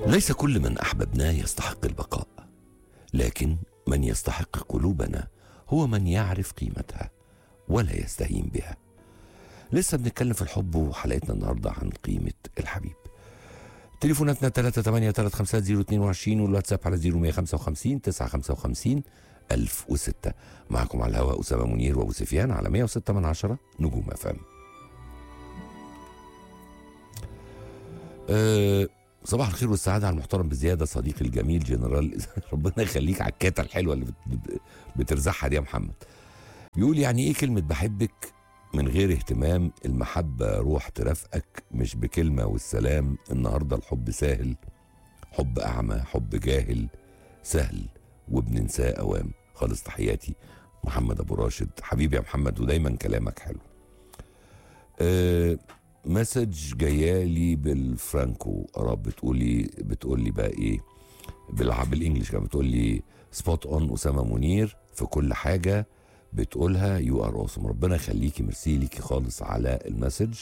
ليس كل من احببناه يستحق البقاء لكن من يستحق قلوبنا هو من يعرف قيمتها ولا يستهين بها لسه بنتكلم في الحب وحلقتنا النهارده عن قيمه الحبيب تليفوناتنا 383 والواتساب على 0155 955 1006 معكم على الهواء أسامة منير وأبو سفيان على 106 من عشرة نجوم أفهم أه صباح الخير والسعادة على المحترم بزيادة صديقي الجميل جنرال ربنا يخليك على الكاته الحلوة اللي بت- بترزعها دي يا محمد بيقول يعني ايه كلمة بحبك من غير اهتمام المحبة روح ترافقك مش بكلمة والسلام النهاردة الحب سهل حب أعمى حب جاهل سهل وبننساه أوام خالص تحياتي محمد أبو راشد حبيبي يا محمد ودايما كلامك حلو أه مسج جايالي بالفرانكو قرب بتقولي بتقولي بقى ايه بالع- بالانجلش كمان بتقول لي سبوت اون اسامه منير في كل حاجه بتقولها يو ار اوسم ربنا يخليكي ميرسي ليكي خالص على المسج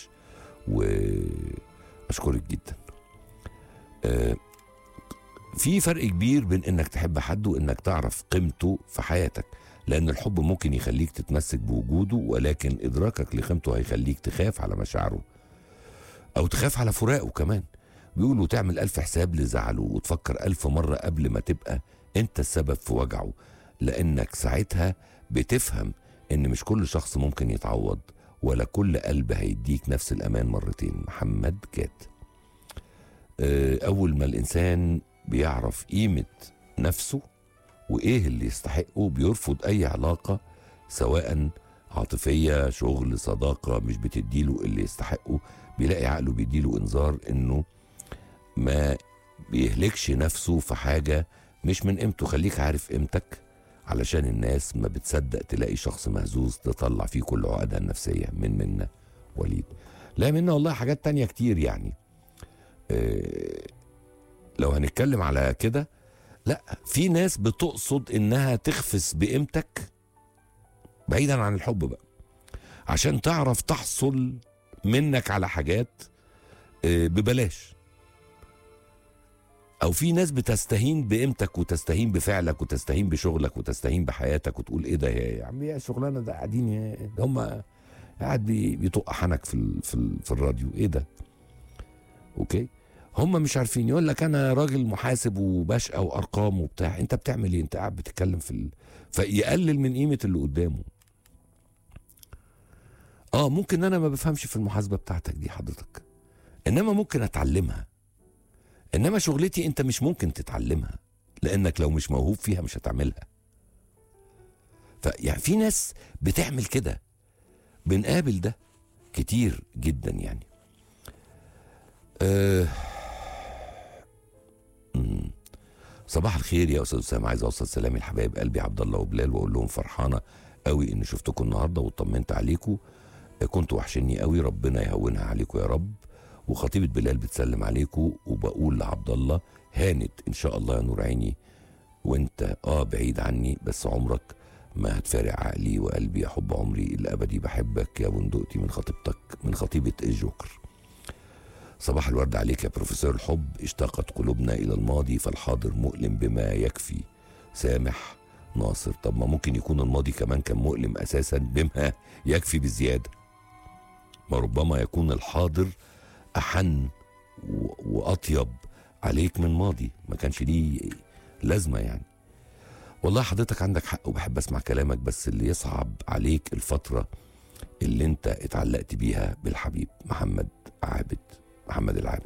واشكرك جدا آه، في فرق كبير بين انك تحب حد وانك تعرف قيمته في حياتك لان الحب ممكن يخليك تتمسك بوجوده ولكن ادراكك لقيمته هيخليك تخاف على مشاعره او تخاف على فراقه كمان بيقولوا تعمل ألف حساب لزعله وتفكر ألف مرة قبل ما تبقى أنت السبب في وجعه لأنك ساعتها بتفهم إن مش كل شخص ممكن يتعوض ولا كل قلب هيديك نفس الأمان مرتين محمد جاد آه، أول ما الإنسان بيعرف قيمة نفسه وإيه اللي يستحقه بيرفض أي علاقة سواء عاطفية شغل صداقة مش بتديله اللي يستحقه بيلاقي عقله بيديله انذار انه ما بيهلكش نفسه في حاجة مش من قيمته خليك عارف قيمتك علشان الناس ما بتصدق تلاقي شخص مهزوز تطلع فيه كل عقدها النفسية من منا وليد لا منا والله حاجات تانية كتير يعني اه لو هنتكلم على كده لا في ناس بتقصد انها تخفس بقيمتك بعيدا عن الحب بقى عشان تعرف تحصل منك على حاجات آه، ببلاش او في ناس بتستهين بقيمتك وتستهين بفعلك وتستهين بشغلك وتستهين بحياتك وتقول ايه ده يا يا عم يا الشغلانه ده قاعدين يا- ده هم قاعد بي- بيطق حنك في ال في, ال في الراديو ايه ده اوكي هم مش عارفين يقول لك انا راجل محاسب وبشقى وارقام وبتاع انت بتعمل ايه انت قاعد بتتكلم في ال... فيقلل من قيمه اللي قدامه اه ممكن انا ما بفهمش في المحاسبه بتاعتك دي حضرتك انما ممكن اتعلمها انما شغلتي انت مش ممكن تتعلمها لانك لو مش موهوب فيها مش هتعملها فيعني في ناس بتعمل كده بنقابل ده كتير جدا يعني أه مم. صباح الخير يا استاذ اسامه عايز اوصل سلامي لحبايب قلبي عبد الله وبلال واقول لهم فرحانه قوي ان شفتكم النهارده واطمنت عليكم كنتوا وحشني قوي ربنا يهونها عليكم يا رب وخطيبة بلال بتسلم عليكم وبقول لعبد الله هانت ان شاء الله يا نور عيني وانت اه بعيد عني بس عمرك ما هتفارق عقلي وقلبي يا حب عمري الابدي بحبك يا بندقتي من خطيبتك من خطيبة الجوكر صباح الورد عليك يا بروفيسور الحب اشتاقت قلوبنا الى الماضي فالحاضر مؤلم بما يكفي سامح ناصر طب ما ممكن يكون الماضي كمان كان مؤلم اساسا بما يكفي بزياده وربما يكون الحاضر احن و- واطيب عليك من ماضي ما كانش ليه لازمه يعني والله حضرتك عندك حق وبحب اسمع كلامك بس اللي يصعب عليك الفتره اللي انت اتعلقت بيها بالحبيب محمد عابد محمد العابد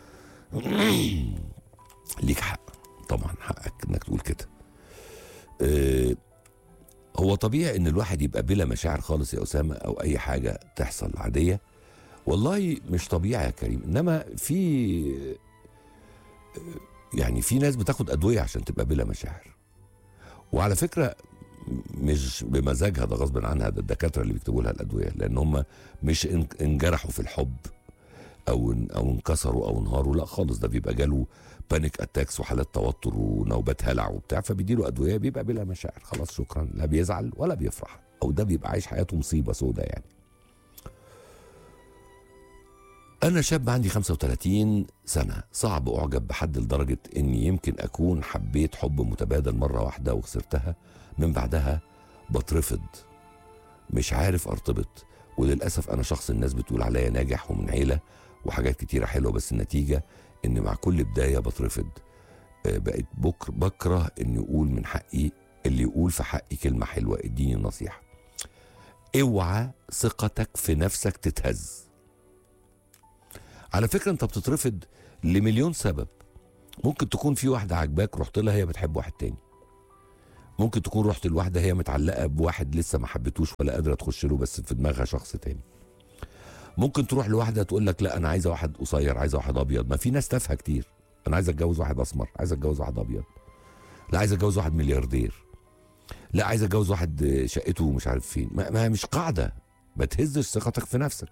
ليك حق طبعا حقك انك تقول كده آه، هو طبيعي ان الواحد يبقى بلا مشاعر خالص يا اسامه او اي حاجه تحصل عاديه والله مش طبيعي يا كريم انما في يعني في ناس بتاخد ادويه عشان تبقى بلا مشاعر وعلى فكره مش بمزاجها ده غصب عنها ده الدكاتره اللي بيكتبوا لها الادويه لان هم مش ان- انجرحوا في الحب او ان- او انكسروا او انهاروا لا خالص ده بيبقى جاله بانيك اتاكس وحالات توتر ونوبات هلع وبتاع فبيديله ادويه بيبقى بلا مشاعر خلاص شكرا لا بيزعل ولا بيفرح او ده بيبقى عايش حياته مصيبه سودة يعني أنا شاب عندي 35 سنة صعب أعجب بحد لدرجة إني يمكن أكون حبيت حب متبادل مرة واحدة وخسرتها من بعدها بترفض مش عارف أرتبط وللأسف أنا شخص الناس بتقول عليا ناجح ومن عيلة وحاجات كتيرة حلوة بس النتيجة إن مع كل بداية بترفض آه، بقيت بكر بكره إن يقول من حقي اللي يقول في حقي كلمة حلوة اديني نصيحة اوعى ثقتك في نفسك تتهز على فكرة انت بتترفض لمليون سبب ممكن تكون في واحدة عجباك رحت لها هي بتحب واحد تاني ممكن تكون رحت لواحدة هي متعلقة بواحد لسه ما حبتوش ولا قادرة تخش له بس في دماغها شخص تاني ممكن تروح لواحدة تقول لك لا انا عايزة واحد قصير عايزة واحد ابيض ما في ناس تافهة كتير انا عايز اتجوز واحد اسمر عايز اتجوز واحد ابيض لا عايز اتجوز واحد ملياردير لا عايز اتجوز واحد شقته مش عارف فين ما, ما مش قاعده ما تهزش ثقتك في نفسك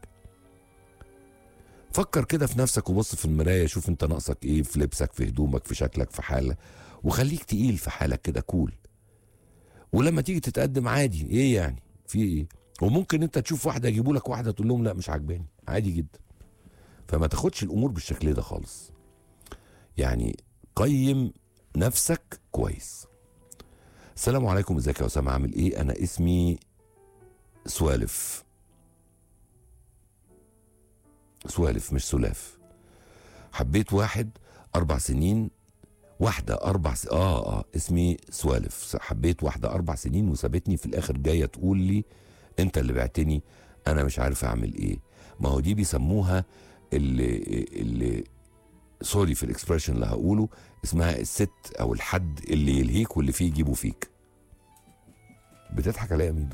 فكر كده في نفسك وبص في المرايه شوف انت ناقصك ايه في لبسك في هدومك في شكلك في حالك وخليك تقيل في حالك كده كول ولما تيجي تتقدم عادي ايه يعني في ايه وممكن انت تشوف واحده يجيبوا لك واحده تقول لهم لا مش عاجباني عادي جدا فما تاخدش الامور بالشكل ده خالص يعني قيم نفسك كويس السلام عليكم ازيك يا اسامه عامل ايه انا اسمي سوالف سوالف مش سلاف حبيت واحد اربع سنين واحدة أربع س... آه آه اسمي سوالف حبيت واحدة أربع سنين وسابتني في الآخر جاية تقول لي أنت اللي بعتني أنا مش عارف أعمل إيه ما هو دي بيسموها اللي اللي سوري في الاكسبريشن اللي هقوله اسمها الست او الحد اللي يلهيك واللي فيه يجيبه فيك بتضحك عليا يا ميدو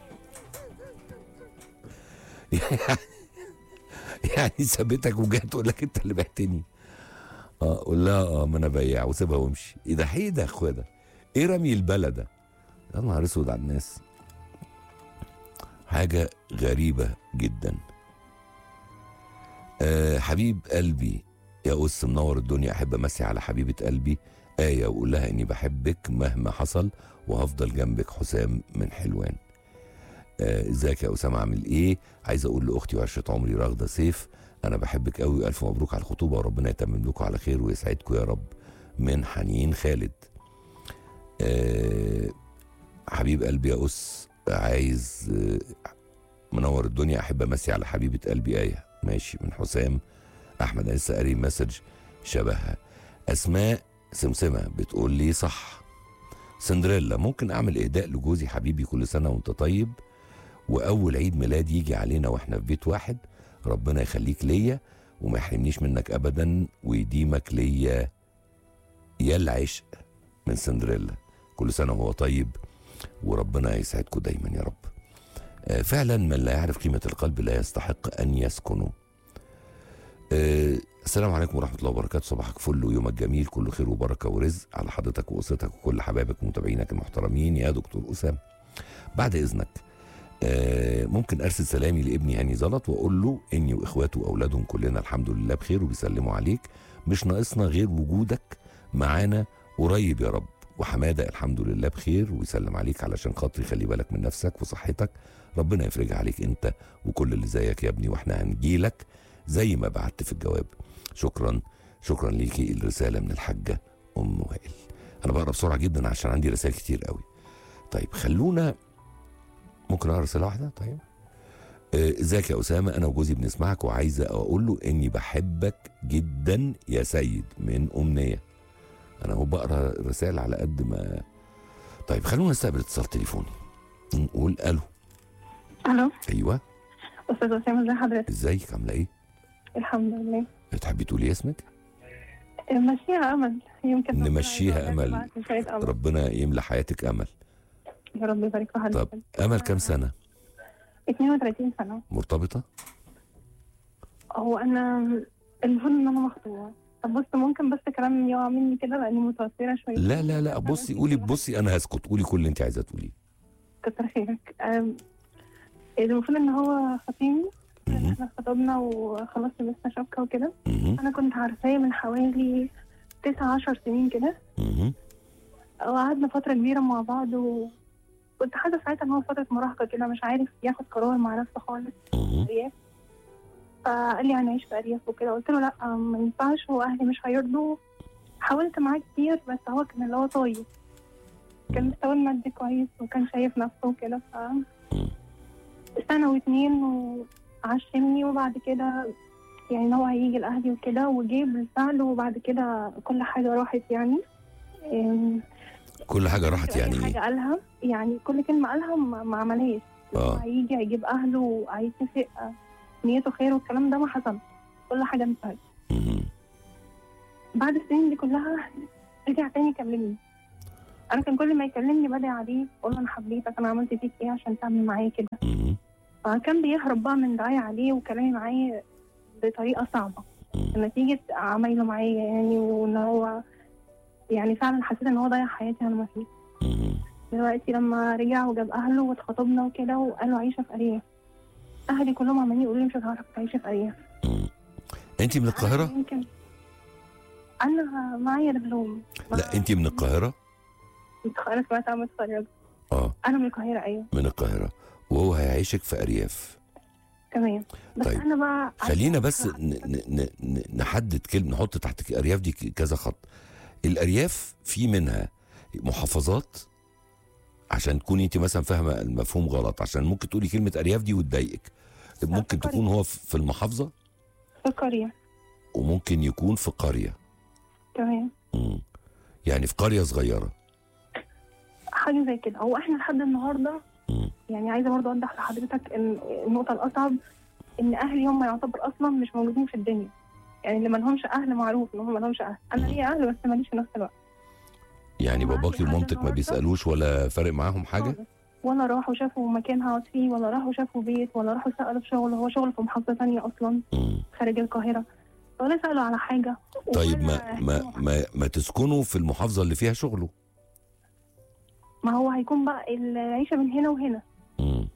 يعني سابتك وجات تقول لك انت اللي بعتني اه قول لها اه ما انا بياع وسيبها وامشي ايه ده ايه ده يا اخويا ده ايه رمي البلد ده يا نهار اسود على الناس حاجه غريبه جدا آه حبيب قلبي يا أس منور الدنيا أحب أمسي على حبيبة قلبي آية وأقول لها إني بحبك مهما حصل وهفضل جنبك حسام من حلوان آه، ازيك يا أسامة عامل إيه عايز أقول لأختي وعشرة عمري راغدة سيف أنا بحبك قوي وألف مبروك على الخطوبة وربنا يتمم لكم على خير ويسعدكم يا رب من حنين خالد آه، حبيب قلبي يا أس عايز آه، منور الدنيا أحب أمسي على حبيبة قلبي آية ماشي من حسام احمد أنا لسه قاري مسج شبهها اسماء سمسمه بتقول لي صح سندريلا ممكن اعمل اهداء لجوزي حبيبي كل سنه وانت طيب واول عيد ميلاد يجي علينا واحنا في بيت واحد ربنا يخليك ليا وما يحرمنيش منك ابدا ويديمك ليا يا العشق من سندريلا كل سنه وهو طيب وربنا يسعدكم دايما يا رب آه، فعلا من لا يعرف قيمه القلب لا يستحق ان يسكنه آه، السلام عليكم ورحمة الله وبركاته صباحك فل ويومك جميل كله خير وبركة ورزق على حضرتك وأسرتك وكل حبايبك ومتابعينك المحترمين يا دكتور أسامة بعد إذنك آه، ممكن أرسل سلامي لابني هاني زلط وأقول له إني وإخواته وأولادهم كلنا الحمد لله بخير وبيسلموا عليك مش ناقصنا غير وجودك معانا قريب يا رب وحمادة الحمد لله بخير ويسلم عليك علشان خاطري خلي بالك من نفسك وصحتك ربنا يفرجها عليك انت وكل اللي زيك يا ابني واحنا هنجيلك زي ما بعت في الجواب شكرا شكرا ليكي الرساله من الحاجه ام وائل انا بقرا بسرعه جدا عشان عندي رسائل كتير قوي طيب خلونا ممكن اقرا رساله واحده طيب آه، ازيك يا اسامه انا وجوزي بنسمعك وعايزه اقول له اني بحبك جدا يا سيد من امنيه انا هو بقرا الرسائل على قد ما طيب خلونا نستقبل اتصال تليفوني نقول الو الو ايوه استاذ اسامه ازي حضرتك ازيك عامله ايه الحمد لله تحبي تقولي اسمك مشيها امل يمكن ربنا نمشيها يبارك أمل. معاك شوية امل ربنا يملى حياتك امل يا رب يبارك في طب حضرتك امل كام سنه 32 سنه مرتبطه هو انا المفروض ان انا مخطوبه طب بص ممكن بس كلام يقع مني كده لاني متوتره شويه لا لا لا بصي قولي بصي انا هسكت قولي كل اللي انت عايزه تقوليه كتر خيرك أم، المفروض ان هو خطيبي مهم. احنا خطبنا وخلاص لبسنا شبكه وكده مهم. انا كنت عارفاه من حوالي تسع عشر سنين كده مهم. وقعدنا فترة كبيرة مع بعض وكنت حاسة ساعتها إن هو فترة مراهقة كده مش عارف ياخد قرار مع نفسه خالص مهم. إيه. فقال لي هنعيش في ارياف وكده قلت له لا ما ينفعش واهلي مش هيرضوا حاولت معاه كتير بس هو كان اللي هو طيب كان مستواه المادي كويس وكان شايف نفسه وكده ف مم. سنة واتنين وعشمني وبعد كده يعني إن هو هيجي لأهلي وكده وجه بالفعل وبعد كده كل حاجة راحت يعني أم، كل حاجه راحت أي يعني حاجة ايه قالها يعني كل كلمة قالها ما ما عملهاش اه هيجي هيجيب أهله وهيتفق آه، نيته خير والكلام ده ما حصل كل حاجة انتهت مم. بعد السنين دي كلها رجع تاني يكلمني أنا كان كل ما يكلمني بدعي عليه أقول له أنا حبيتك أنا عملت فيك إيه عشان تعمل معايا كده مم. فكان بيهرب بقى من دعاية عليه وكلامي معاه بطريقة صعبة مم. نتيجة عمايله معايا يعني وإن هو يعني فعلا حسيت إن هو ضيع حياتي أنا ما فيه مم. دلوقتي لما رجع وجاب أهله واتخطبنا وكده وقالوا عايشة في أرياف أهلي كلهم عمالين يقولوا لي مش هتعرف تعيشي في أرياف مم. انت من القاهره يمكن أنا معايا دبلوم لا انت من القاهره أنا سمعت عم اتخرج اه أنا من القاهرة أيوه من القاهره وهو هيعيشك في ارياف تمام بس طيب. أنا بقى خلينا عايزة بس ن- ن- ن- ن- نحدد كلمه نحط تحت ارياف دي ك- كذا خط الارياف في منها محافظات عشان تكوني انت مثلا فاهمه المفهوم غلط عشان ممكن تقولي كلمه ارياف دي وتضايقك ممكن قرية. تكون هو في في المحافظه في القرية وممكن يكون في قريه تمام مم. يعني في قريه صغيره حاجة زي كده هو احنا لحد النهاردة مم. يعني عايزة برضه أوضح لحضرتك إن النقطة الأصعب إن أهلي هم يعتبر أصلا مش موجودين في الدنيا يعني اللي مالهمش أهل معروف إن هم مالهمش أهل أنا ليا أهل بس ماليش في نفس الوقت يعني هم أهلي باباكي لحد ومامتك ما النهاردة بيسالوش ولا فارق معاهم حاجه خالص. ولا راحوا شافوا مكان هقعد فيه ولا راحوا شافوا بيت ولا راحوا سألوا في شغل هو شغل في محافظة تانية أصلا مم. خارج القاهرة ولا سألوا على حاجة طيب ولا ما ما احترموا ما, ما تسكنوا في المحافظه اللي فيها شغله ما هو هيكون بقى العيشة من هنا وهنا مم.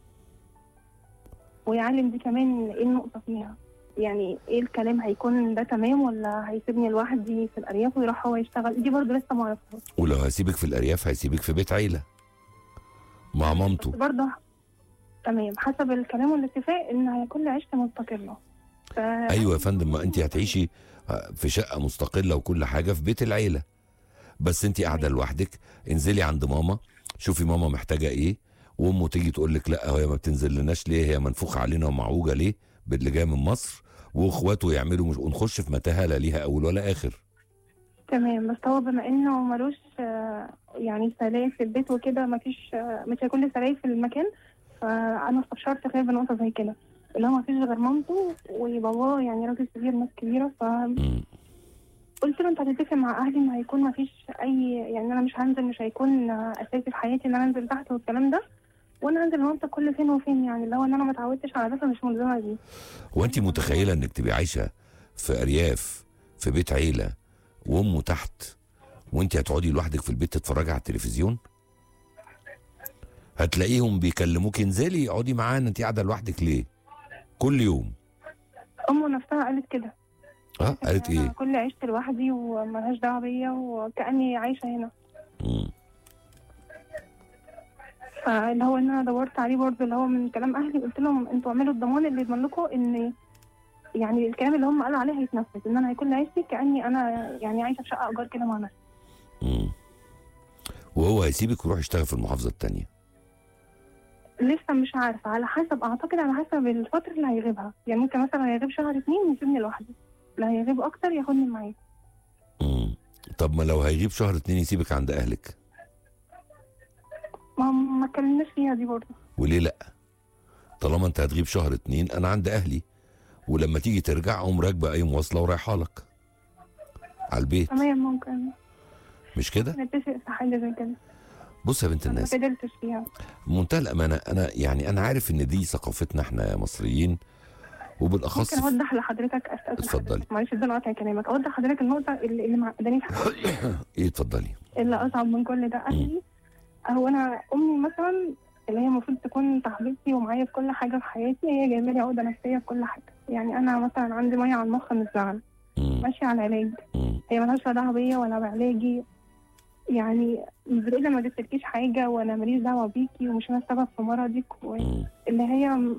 ويعلم دي كمان ايه النقطة فيها يعني ايه الكلام هيكون ده تمام ولا هيسيبني لوحدي في الأرياف ويروح هو يشتغل دي برضه لسه ما اعرفهاش ولو هسيبك في الارياف هيسيبك في بيت عيله مع بس مامته برضه تمام حسب الكلام والاتفاق ان هيكون لي عيشة مستقلة ف... ايوه يا فندم ما انت هتعيشي في شقه مستقله وكل حاجه في بيت العيله بس انت قاعده لوحدك انزلي عند ماما شوفي ماما محتاجه ايه وامه تيجي تقول لك لا هي ما بتنزل لناش ليه هي منفوخه علينا ومعوجه ليه باللي جاي من مصر واخواته يعملوا مش ونخش في متاهه لا ليها اول ولا اخر تمام بس هو بما انه ملوش آه، يعني سلايف في البيت وكده مفيش آه، مش هيكون لي سلايف في المكان فانا استبشرت خير بنقطة زي كده اللي هو مفيش غير مامته وباباه يعني راجل كبير ناس كبيرة ف مم. قلت له انت هتتفق مع اهلي ان هيكون ما فيش اي يعني انا مش هنزل مش هيكون اساسي في حياتي ان انا انزل تحت والكلام ده وانا هنزل منطقه كل فين وفين يعني لو ان انا ما اتعودتش على ده فمش ملزمه بيه هو انت متخيله انك تبقي عايشه في ارياف في بيت عيله وامه تحت وانت هتقعدي لوحدك في البيت تتفرجي على التلفزيون هتلاقيهم بيكلموك انزلي اقعدي معانا انت قاعده لوحدك ليه كل يوم امه نفسها قالت كده اه قالت أنا ايه كل عشت لوحدي وملهاش دعوه بيا وكاني عايشه هنا مم. فاللي هو ان انا دورت عليه برضه اللي هو من كلام اهلي قلت لهم انتوا اعملوا الضمان اللي يضمن لكم ان يعني الكلام اللي هم قالوا عليه هيتنفذ ان انا هيكون عيشتي كاني انا يعني عايشه في شقه ايجار كده مع نفسي مم. وهو هيسيبك ويروح يشتغل في المحافظه التانية لسه مش عارفه على حسب اعتقد على حسب الفتره اللي هيغيبها يعني ممكن مثلا هيغيب شهر اتنين ويسيبني لوحدي لا هيغيب اكتر ياخدني معاه مم. طب ما لو هيغيب شهر اتنين يسيبك عند اهلك ما ما اتكلمناش فيها دي برضه وليه لا طالما انت هتغيب شهر اتنين انا عند اهلي ولما تيجي ترجع اقوم راكبه اي مواصله ورايحه لك على البيت تمام ممكن مش كده نتفق في حاجه زي كده بص يا بنت ما الناس فضلتش فيها بمنتهى الامانه انا يعني انا عارف ان دي ثقافتنا احنا يا مصريين وبالاخص ممكن في- اوضح لحضرتك استاذن اتفضلي. حضرتك. معلش بدون قطع كلامك اوضح لحضرتك النقطه اللي, اللي معقداني في حياتي. ايه اتفضلي اللي اصعب من كل ده اهلي هو انا امي مثلا اللي هي المفروض تكون صاحبتي ومعايا في كل حاجه في حياتي هي جايبه لي عقده نفسيه في كل حاجه يعني انا مثلا عندي ميه على المخ من الزعل مم. ماشيه على العلاج مم. هي ملهاش لا دعوه بيا ولا بعلاجي يعني بتقول لي ما جبتلكيش حاجه وانا ماليش دعوه بيكي ومش انا السبب في مرضك مم. واللي هي م-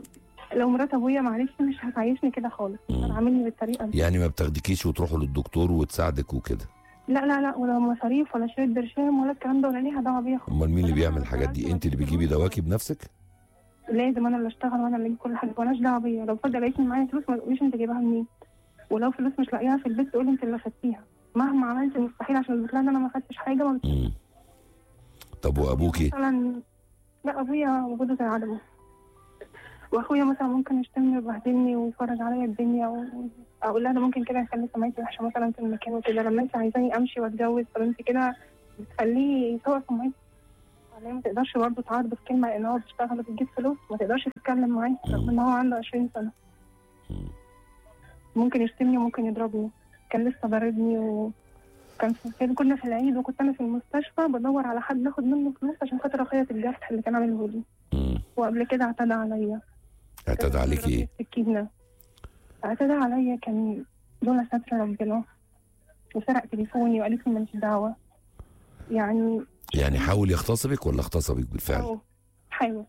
لو مرات ابويا معلش مش هتعيشني كده خالص مم. انا عاملني بالطريقه دي يعني ما بتاخدكيش وتروحوا للدكتور وتساعدك وكده لا لا لا ولا مصاريف ولا شويه برشام ولا الكلام ده ولا ليها دعوه بيا خالص امال مين اللي ولا بيعمل أنا الحاجات دي اشتغلت انت اللي ولا بتجيبي فلوس دواكي بنفسك لازم انا اللي اشتغل وانا اللي اجيب كل حاجه مالهاش دعوه بيا لو فجاه لقيتني معايا فلوس ما تقوليش انت جايبها منين ولو فلوس مش لاقيها في البيت تقولي انت اللي خدتيها مهما عملت مستحيل عشان اثبت لها ان انا ما خدتش حاجه ما مم. طب وابوكي مثلا لا ابويا وجوده زي عدمه واخويا مثلا ممكن يشتمني ويبهدلني ويفرج عليا الدنيا و... اقول لها ده ممكن كده يخلي سمعتي وحشه مثلا في المكان وكده لما انت عايزاني امشي واتجوز طب انت كده بتخليه يسوء سمعتي عليه ما تقدرش برضه تعارضه في كلمه لان هو بيشتغل وبيجيب فلوس ما تقدرش تتكلم معاه رغم ان هو عنده 20 سنه مم. ممكن يشتمني وممكن يضربني كان لسه ضاربني وكان في كنا في العيد وكنت انا في المستشفى بدور على حد اخد منه فلوس عشان خاطر اخيط الجرح اللي كان عامله لي مم. وقبل كده اعتدى عليا اعتدى عليكي ايه سكينة اعتدى عليا كان دون ستر ربنا وسرق تليفوني وقال لي ماليش دعوة يعني يعني حاول يغتصبك ولا اغتصبك بالفعل أو حاول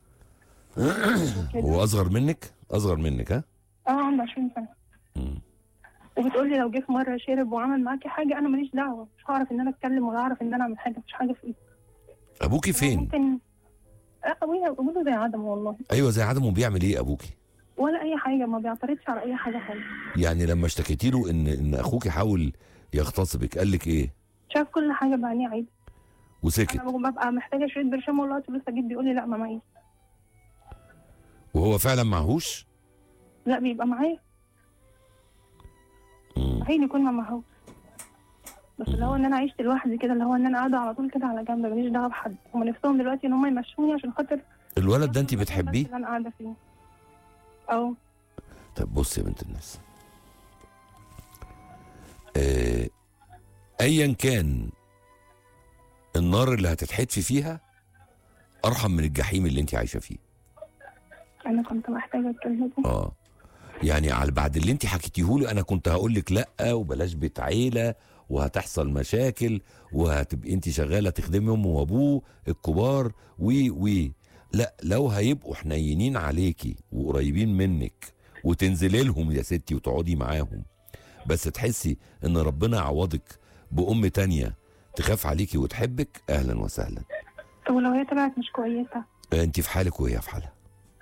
هو اصغر منك اصغر منك ها اه عنده 20 سنة مم. وبتقول لي لو جه في مرة شرب وعمل معاكي حاجة أنا ماليش دعوة مش هعرف إن أنا أتكلم ولا هعرف إن أنا أعمل حاجة مش حاجة في إيدي ابوكي فين ممكن لا أبويا أبويا زي عدم والله ايوه زي عدم وبيعمل ايه ابوكي ولا أي حاجة ما بيعترضش على أي حاجة خالص يعني لما اشتكيتي له ان ان اخوكي حاول يغتصبك قال لك ايه شاف كل حاجة بعينيه عادي وسكت أنا ببقى محتاجة شوية برشام والله فلوس أجيب بيقول لي لا ما معيش وهو فعلا معهوش لا بيبقى معايا مم. مستحيل يكون ما معهوش بس اللي هو ان انا عشت لوحدي كده اللي هو ان انا قاعده على طول كده على جنب ماليش دعوه بحد هم نفسهم دلوقتي ان هم يمشوني عشان خاطر الولد ده انت المكان بتحبيه بس اللي انا قاعده فيه او طب بص يا بنت الناس آه، ايا كان النار اللي هتتحدفي فيها ارحم من الجحيم اللي انت عايشه فيه انا كنت محتاجه الكلمه دي اه يعني على بعد اللي انت حكيتيه لي انا كنت هقول لك لا وبلاش بيت عيله وهتحصل مشاكل وهتبقي انت شغاله تخدمي امه وابوه الكبار وي وي لا لو هيبقوا حنينين عليكي وقريبين منك وتنزلي لهم يا ستي وتقعدي معاهم بس تحسي ان ربنا يعوضك بام تانية تخاف عليكي وتحبك اهلا وسهلا طب ولو هي طلعت مش كويسه انت في حالك وهي في حالها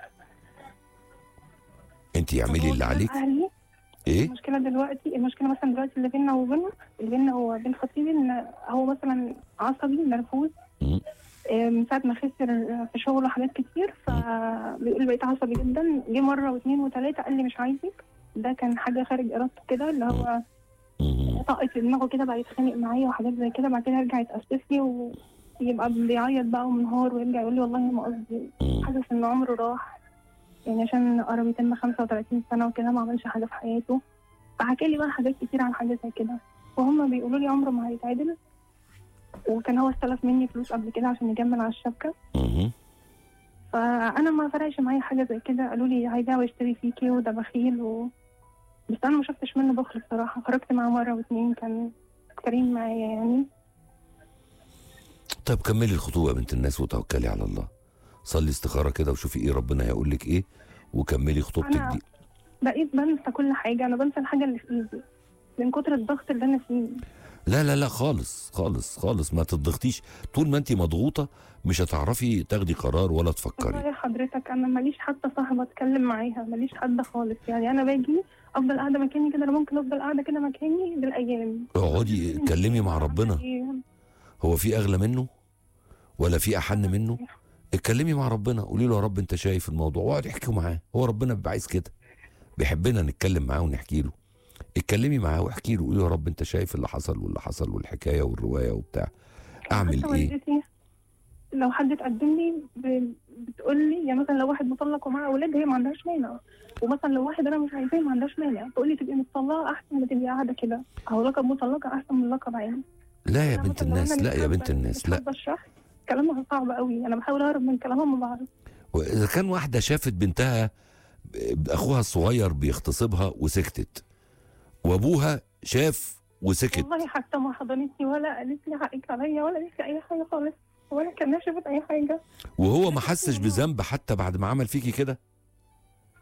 انت اعملي اللي عليك اهلي ايه المشكله دلوقتي المشكله مثلا دلوقتي اللي بيننا وبينه اللي بيننا وبين خطيبي ان هو مثلا عصبي نرفوز مم. آه، من ساعه ما خسر في شغله حاجات كتير فبيقول بقيت عصبي جدا جه مره واثنين وثلاثه قال لي مش عايزك ده كان حاجه خارج ارادته كده اللي هو مم. طاقت في دماغه كده بقى يتخانق معايا وحاجات زي كده بعد كده يرجع يتأسف لي ويبقى بيعيط بقى ومنهار ويرجع يقول لي والله ما قصدي مم. حاسس ان عمره راح يعني عشان قرب يتم 35 سنه وكده ما عملش حاجه في حياته فحكى لي بقى حاجات كتير عن حاجه زي كده وهم بيقولوا لي عمره ما هيتعدل وكان هو استلف مني فلوس قبل كده عشان يجمل على الشبكه مم. فانا ما فرقش معايا حاجه زي كده قالوا لي هيبيع ويشتري فيكي وده بخيل و... بس انا ما شفتش منه بخل الصراحه خرجت معاه مره واتنين كان كريم معايا يعني طب كملي الخطوبه يا بنت الناس وتوكلي على الله صلي استخاره كده وشوفي ايه ربنا هيقول لك ايه وكملي خطوبتك أنا- دي بقيت بنسى كل حاجه انا بنسى الحاجه اللي في ايدي من كتر الضغط اللي انا فيه لا لا لا خالص خالص خالص ما تضغطيش طول ما انت مضغوطه مش هتعرفي تاخدي قرار ولا تفكري والله حضرتك انا ماليش حتى صاحبه اتكلم معاها ماليش حد خالص يعني انا باجي افضل قاعده مكاني كده انا ممكن افضل قاعده كده مكاني بالايام اقعدي اتكلمي مع ربنا إيه؟ هو في اغلى منه ولا في احن منه اتكلمي مع ربنا قولي له يا رب انت شايف الموضوع واقعدي احكي معاه هو ربنا بيبقى عايز كده بيحبنا نتكلم معاه ونحكي له اتكلمي معاه واحكي له قولي له يا رب انت شايف اللي حصل واللي حصل والحكايه والروايه وبتاع اعمل حتى ايه والدتي لو حد اتقدم لي ب... بتقول لي يعني مثلا لو واحد مطلق ومعاه اولاد هي ما عندهاش مانع ومثلا لو واحد انا مش عايزاه ما عندهاش مانع تقول لي تبقي مطلقه احسن ما تبقي قاعده كده او لقب مطلقه احسن من لقب عين لا يا أنا بنت مثلاً لو الناس أنا لا مش يا حابة- بنت الناس مش لا حابة الشخص كلامها صعب قوي انا بحاول اهرب من كلامها ما بعرف واذا كان واحده شافت بنتها ب- اخوها الصغير بيغتصبها وسكتت وابوها شاف وسكت والله حتى ما حضنتني ولا قالت لي حقك عليا ولا قالت لي اي حاجه خالص ولا كانها شافت اي حاجه وهو ما حسش بذنب حتى بعد ما عمل فيكي كده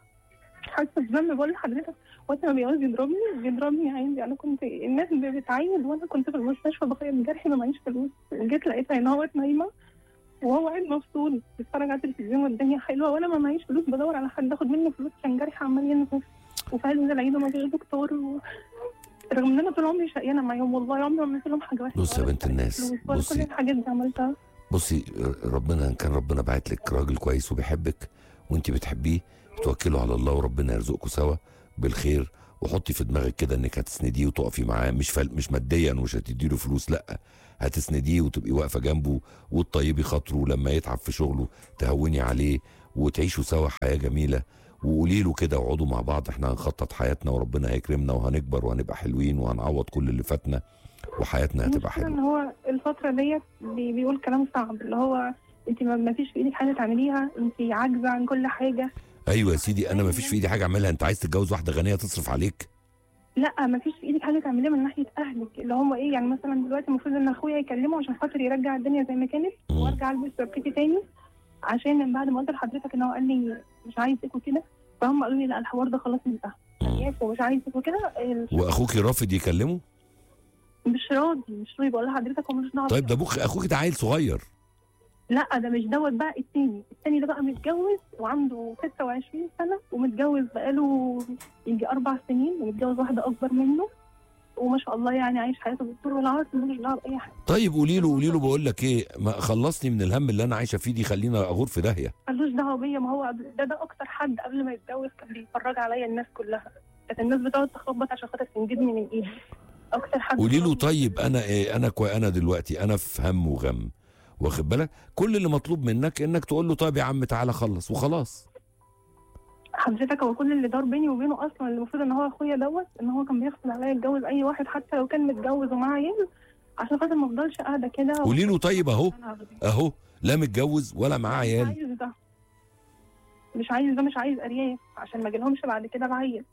حاسه بذنب بقول لحضرتك وقت ما بيعوز يضربني بيضربني عادي انا كنت الناس بتعيد وانا كنت في المستشفى بخيط جرحي ما معيش فلوس جيت لقيتها ان هو نايمه وهو قاعد مفصول بيتفرج على التلفزيون والدنيا حلوه وانا ما معيش فلوس بدور على حد اخد منه فلوس عشان جرحي عمال ينزف وفعلا نزل عيد وما فيش دكتور و... رغم ان انا طول عمري شقيانه معاهم والله عمري ما عملت لهم حاجه وحشه بصي يا ولا بنت اشتريت الناس، فلوس ولا بصي. كل الحاجات دي عملتها بصي ربنا ان كان ربنا باعت لك راجل كويس وبيحبك وانت بتحبيه توكلوا على الله وربنا يرزقكم سوا بالخير وحطي في دماغك كده انك هتسنديه وتقفي معاه مش فل... مش ماديا ومش هتدي له فلوس لا هتسنديه وتبقي واقفه جنبه وتطيبي خاطره لما يتعب في شغله تهوني عليه وتعيشوا سوا حياه جميله وقولي له كده اقعدوا مع بعض احنا هنخطط حياتنا وربنا هيكرمنا وهنكبر وهنبقى حلوين وهنعوض كل اللي فاتنا وحياتنا هتبقى المشكلة ان حلوه هو الفترة ديت بي بيقول كلام صعب اللي هو انت ما ما فيش في ايدك حاجة تعمليها انت عاجزة عن كل حاجة ايوه يا سيدي انا ما فيش في ايدي حاجه اعملها انت عايز تتجوز واحده غنيه تصرف عليك لا ما فيش في ايدك حاجة تعمليها من ناحية اهلك اللي هم ايه يعني مثلا دلوقتي المفروض ان اخويا يكلمه عشان خاطر يرجع الدنيا زي ما كانت مم. وارجع البس شبكتي تاني عشان من بعد ما قلت لحضرتك ان هو قال لي مش عايزك وكده فهم قالوا لي لا الحوار ده خلاص انتهى مم. ياس ومش عايزك وكده ال- واخوك رافض يكلمه مش راضي مش راضي بقول لحضرتك هو مش دعوه طيب ده ابوك اخوك ده عيل صغير لا ده مش دوت بقى التاني التاني ده بقى متجوز وعنده 26 سنة ومتجوز بقاله يجي أربع سنين ومتجوز واحدة أكبر منه وما شاء الله يعني عايش حياته بالطول والعرض ملوش دعوة بأي حاجة طيب قولي له قولي له بقول لك ايه ما خلصني من الهم اللي انا عايشه فيه دي خلينا اغور في داهيه ملوش دعوة بيا ما هو قبل- ده ده أكتر حد قبل ما يتجوز كان بيتفرج عليا الناس كلها كانت الناس بتقعد تخبط عشان خاطر تنجدني من إيدي أكتر حد قولي له طيب انا ايه انا كوي انا دلوقتي انا في هم وغم واخد بالك كل اللي مطلوب منك انك تقول له طيب يا عم تعالى خلص وخلاص حضرتك هو كل اللي دار بيني وبينه اصلا اللي المفروض ان هو اخويا دوت ان هو كان بيغصب عليا اتجوز اي واحد حتى لو كان متجوز ومعاه عيال عشان خاطر ما افضلش قاعده كده قولي له طيب اهو أنا اهو لا متجوز ولا معاه مش عيال عايز ده مش عايز ده مش عايز ارياف عشان ما اجيلهمش بعد كده بعيل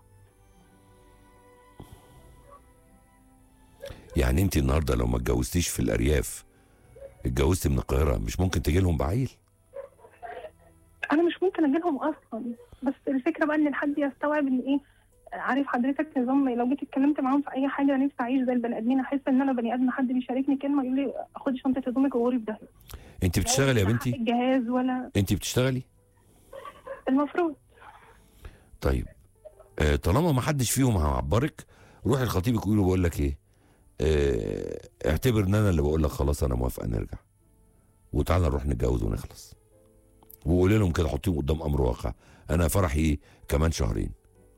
يعني انت النهارده لو ما اتجوزتيش في الارياف اتجوزتي من القاهره مش ممكن تجي لهم بعيل انا مش ممكن اجيلهم اصلا بس الفكره بقى ان الحد يستوعب ان ايه عارف حضرتك نظام لو جيت اتكلمت معاهم في اي حاجه انا نفسي اعيش زي البني ادمين احس ان انا بني ادم حد بيشاركني كلمه يقول لي خدي شنطه هدومك وغوري في داهيه انت بتشتغلي يا لا بنتي حق الجهاز ولا انت بتشتغلي المفروض طيب آه طالما ما حدش فيهم هيعبرك روحي لخطيبك قولي له بقول لك ايه آه اعتبر ان انا اللي بقول لك خلاص انا موافقه نرجع وتعالى نروح نتجوز ونخلص وقولي لهم كده حطيهم قدام امر واقع انا فرحي كمان شهرين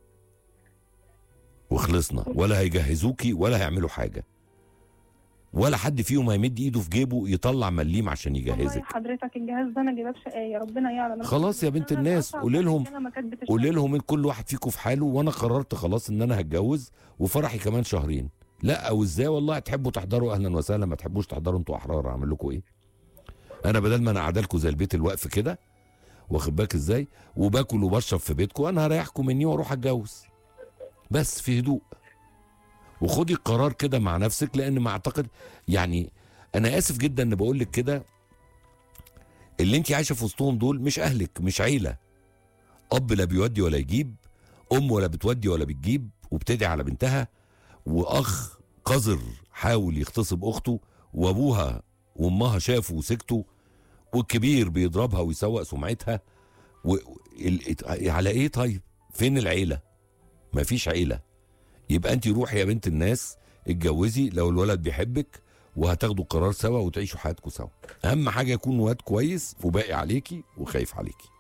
وخلصنا ولا هيجهزوكي ولا هيعملوا حاجه ولا حد فيهم هيمد ايده في جيبه يطلع مليم عشان والله يجهزك حضرتك الجهاز ده انا جايباه بشقايه ربنا يعلم أنا خلاص يا كنت بنت بشتغل الناس، أصعب قولي لهم- رجالة ما كانت بتشتغل. قولي لهم ان كل واحد فيكم في حاله وانا قررت خلاص ان انا هتجوز وفرحي كمان شهرين لا او ازاي والله تحبوا تحضروا اهلا وسهلا ما تحبوش تحضروا انتوا احرار اعمل لكم ايه انا بدل ما انا قاعده لكم زي البيت الوقف كده واخد بالك ازاي وباكل وبشرب في بيتكم انا هريحكم مني واروح اتجوز بس في هدوء وخدي القرار كده مع نفسك لان ما اعتقد يعني انا اسف جدا ان بقول لك كده اللي انت عايشه في وسطهم دول مش اهلك مش عيله اب لا بيودي ولا يجيب ام ولا بتودي ولا بتجيب وبتدعي على بنتها واخ قذر حاول يغتصب اخته وابوها وامها شافوا وسكتوا والكبير بيضربها ويسوق سمعتها و... ال... على ايه طيب فين العيله مفيش عيله يبقى انت روحي يا بنت الناس اتجوزي لو الولد بيحبك وهتاخدوا قرار سوا وتعيشوا حياتكم سوا اهم حاجه يكون واد كويس وباقي عليكي وخايف عليكي